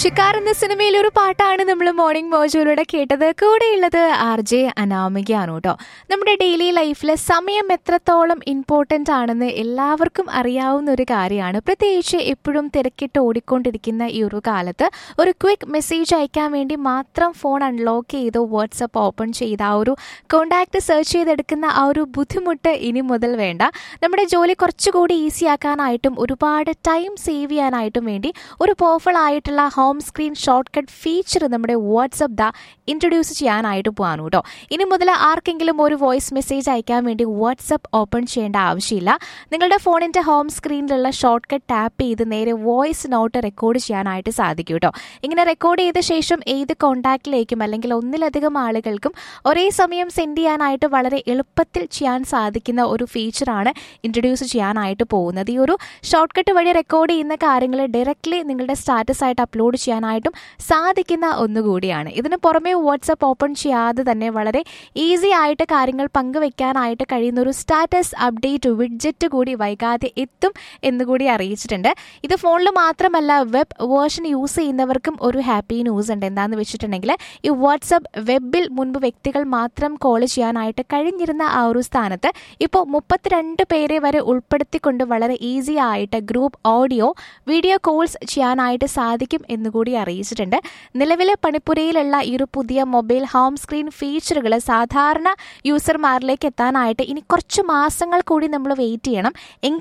ഷിക്കാർ എന്ന സിനിമയിൽ ഒരു പാട്ടാണ് നമ്മൾ മോർണിംഗ് മോജോയിലൂടെ കേട്ടത് കൂടെയുള്ളത് ആർ ജെ അനാമികയാണ് കേട്ടോ നമ്മുടെ ഡെയിലി ലൈഫിൽ സമയം എത്രത്തോളം ഇമ്പോർട്ടൻ്റ് ആണെന്ന് എല്ലാവർക്കും അറിയാവുന്ന ഒരു കാര്യമാണ് പ്രത്യേകിച്ച് എപ്പോഴും തിരക്കിട്ട് ഓടിക്കൊണ്ടിരിക്കുന്ന ഈ ഒരു കാലത്ത് ഒരു ക്വിക്ക് മെസ്സേജ് അയക്കാൻ വേണ്ടി മാത്രം ഫോൺ അൺലോക്ക് ചെയ്ത് വാട്സപ്പ് ഓപ്പൺ ചെയ്ത് ആ ഒരു കോണ്ടാക്ട് സെർച്ച് ചെയ്തെടുക്കുന്ന ആ ഒരു ബുദ്ധിമുട്ട് ഇനി മുതൽ വേണ്ട നമ്മുടെ ജോലി കുറച്ചുകൂടി ഈസി ആക്കാനായിട്ടും ഒരുപാട് ടൈം സേവ് ചെയ്യാനായിട്ടും വേണ്ടി ഒരു പവർഫുൾ ആയിട്ടുള്ള home screen short cut feature നമ്മുടെ വാട്സപ്പ് ദ ഇൻട്രൊഡ്യൂസ് ചെയ്യാനായിട്ട് പോകാൻ കേട്ടോ ഇനി മുതൽ ആർക്കെങ്കിലും ഒരു വോയിസ് മെസ്സേജ് അയക്കാൻ വേണ്ടി വാട്സപ്പ് ഓപ്പൺ ചെയ്യേണ്ട ആവശ്യമില്ല നിങ്ങളുടെ ഫോണിൻ്റെ ഹോം സ്ക്രീനിലുള്ള ഷോർട്ട് കട്ട് ടാപ്പ് ചെയ്ത് നേരെ വോയിസ് നോട്ട് റെക്കോർഡ് ചെയ്യാനായിട്ട് സാധിക്കും കേട്ടോ ഇങ്ങനെ റെക്കോർഡ് ചെയ്ത ശേഷം ഏത് കോൺടാക്റ്റിലേക്കും അല്ലെങ്കിൽ ഒന്നിലധികം ആളുകൾക്കും ഒരേ സമയം സെൻഡ് ചെയ്യാനായിട്ട് വളരെ എളുപ്പത്തിൽ ചെയ്യാൻ സാധിക്കുന്ന ഒരു ഫീച്ചറാണ് ഇൻട്രൊഡ്യൂസ് ചെയ്യാനായിട്ട് പോകുന്നത് ഈ ഒരു ഷോർട്ട് കട്ട് വഴി റെക്കോർഡ് ചെയ്യുന്ന കാര്യങ്ങൾ ഡയറക്റ്റ്ലി നിങ്ങളുടെ സ്റ്റാറ്റസ് ആയിട്ട് അപ്ലോഡ് ചെയ്യാനായിട്ടും സാധിക്കുന്ന ഒന്നുകൂടിയാണ് ഇതിന് പുറമെ വാട്സപ്പ് ഓപ്പൺ ചെയ്യാതെ തന്നെ വളരെ ഈസി ആയിട്ട് കാര്യങ്ങൾ പങ്കുവെക്കാനായിട്ട് കഴിയുന്ന ഒരു സ്റ്റാറ്റസ് അപ്ഡേറ്റ് വിഡ്ജറ്റ് കൂടി വൈകാതെ എത്തും എന്നുകൂടി അറിയിച്ചിട്ടുണ്ട് ഇത് ഫോണിൽ മാത്രമല്ല വെബ് വേർഷൻ യൂസ് ചെയ്യുന്നവർക്കും ഒരു ഹാപ്പി ന്യൂസ് ഉണ്ട് എന്താണെന്ന് വെച്ചിട്ടുണ്ടെങ്കിൽ ഈ വാട്സപ്പ് വെബിൽ മുൻപ് വ്യക്തികൾ മാത്രം കോൾ ചെയ്യാനായിട്ട് കഴിഞ്ഞിരുന്ന ആ ഒരു സ്ഥാനത്ത് ഇപ്പോൾ മുപ്പത്തിരണ്ട് പേരെ വരെ ഉൾപ്പെടുത്തിക്കൊണ്ട് വളരെ ഈസി ആയിട്ട് ഗ്രൂപ്പ് ഓഡിയോ വീഡിയോ കോൾസ് ചെയ്യാനായിട്ട് സാധിക്കും എന്നുകൂടി അറിയിച്ചിട്ടുണ്ട് നിലവിലെ പണിപ്പുരയിലുള്ള ഈ ഒരു പുതിയ മൊബൈൽ ഹോം സ്ക്രീൻ ഫീച്ചറുകൾ സാധാരണ യൂസർമാരിലേക്ക് എത്താനായിട്ട് ഇനി കുറച്ച് മാസങ്ങൾ കൂടി നമ്മൾ വെയിറ്റ് ചെയ്യണം എങ്കിൽ